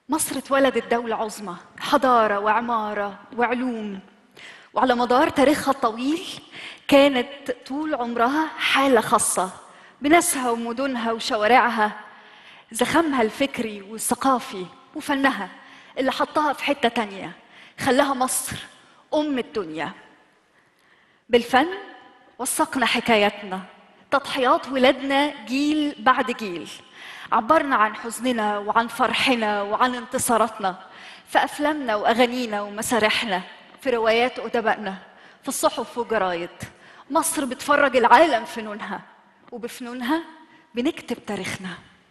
مصر اتولدت دولة عظمى حضارة وعمارة وعلوم وعلى مدار تاريخها الطويل كانت طول عمرها حالة خاصة بناسها ومدنها وشوارعها زخمها الفكري والثقافي وفنها اللي حطها في حتة تانية خلاها مصر أم الدنيا بالفن وثقنا حكاياتنا تضحيات ولادنا جيل بعد جيل عبرنا عن حزننا وعن فرحنا وعن انتصاراتنا في أفلامنا وأغانينا ومسارحنا في روايات أدبائنا في الصحف والجرايد مصر بتفرج العالم فنونها وبفنونها بنكتب تاريخنا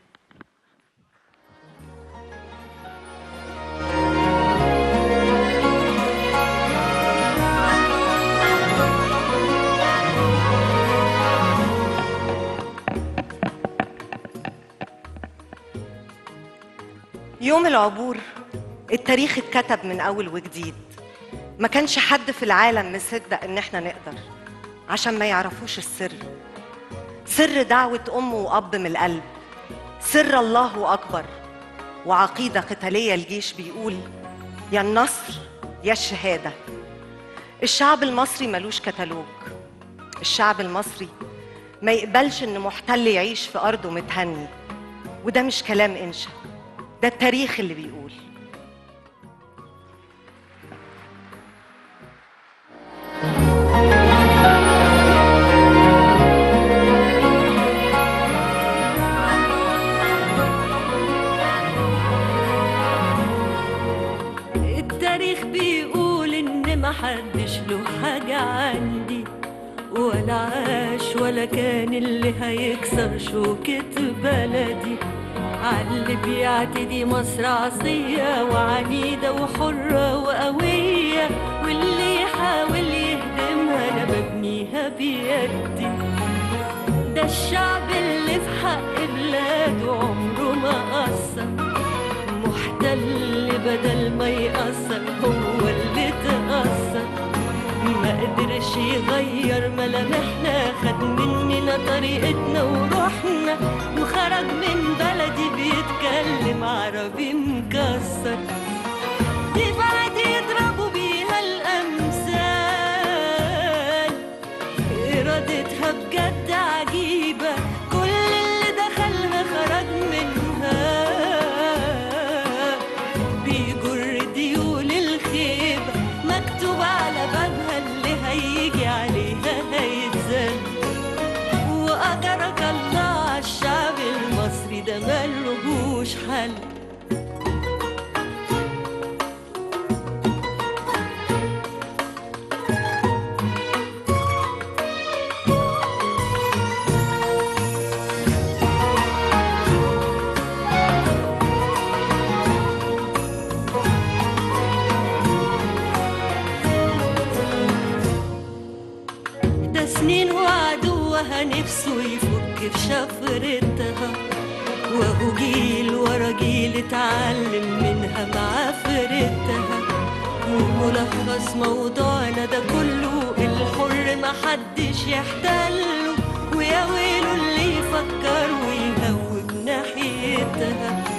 يوم العبور التاريخ اتكتب من أول وجديد ما كانش حد في العالم مصدق إن إحنا نقدر عشان ما يعرفوش السر سر دعوة أم وأب من القلب سر الله أكبر وعقيدة قتالية الجيش بيقول يا النصر يا الشهادة الشعب المصري ملوش كتالوج الشعب المصري ما يقبلش إن محتل يعيش في أرضه متهني وده مش كلام إنشا ده التاريخ اللي بيقول التاريخ بيقول ان محدش له حاجة عندي ولا عاش ولا كان اللي هيكسر شوكة بلدي عاللي بيعتدي مصر عصية وعنيدة وحرة وقوية واللي يحاول يهدمها أنا ببنيها بيدي ده الشعب اللي في حق بلاده عمره ما قصر محتل بدل ما يأثر هو اللي تأثر ما قدرش يغير ملامحنا خد مننا طريقتنا وروحنا وخرج من بلدي بيتكلم عربي مكسر دي بلد يضربوا بيها الأمثال إرادتها بجد عجيبة كل اللي دخلها خرج منها بيجر ديول الخيبة مكتوب على بابها اللي هيجي عليها هيتزل وأجرك الله عالشعب المصري ده ملهوش حل ده سنين وعدوها نفسه يفك في شفرتها وهو جيل ورا جيل اتعلم منها معافرتها وملخص موضوعنا ده كله الحر محدش يحتله ويا ويله اللي يفكر ويهوب ناحيتها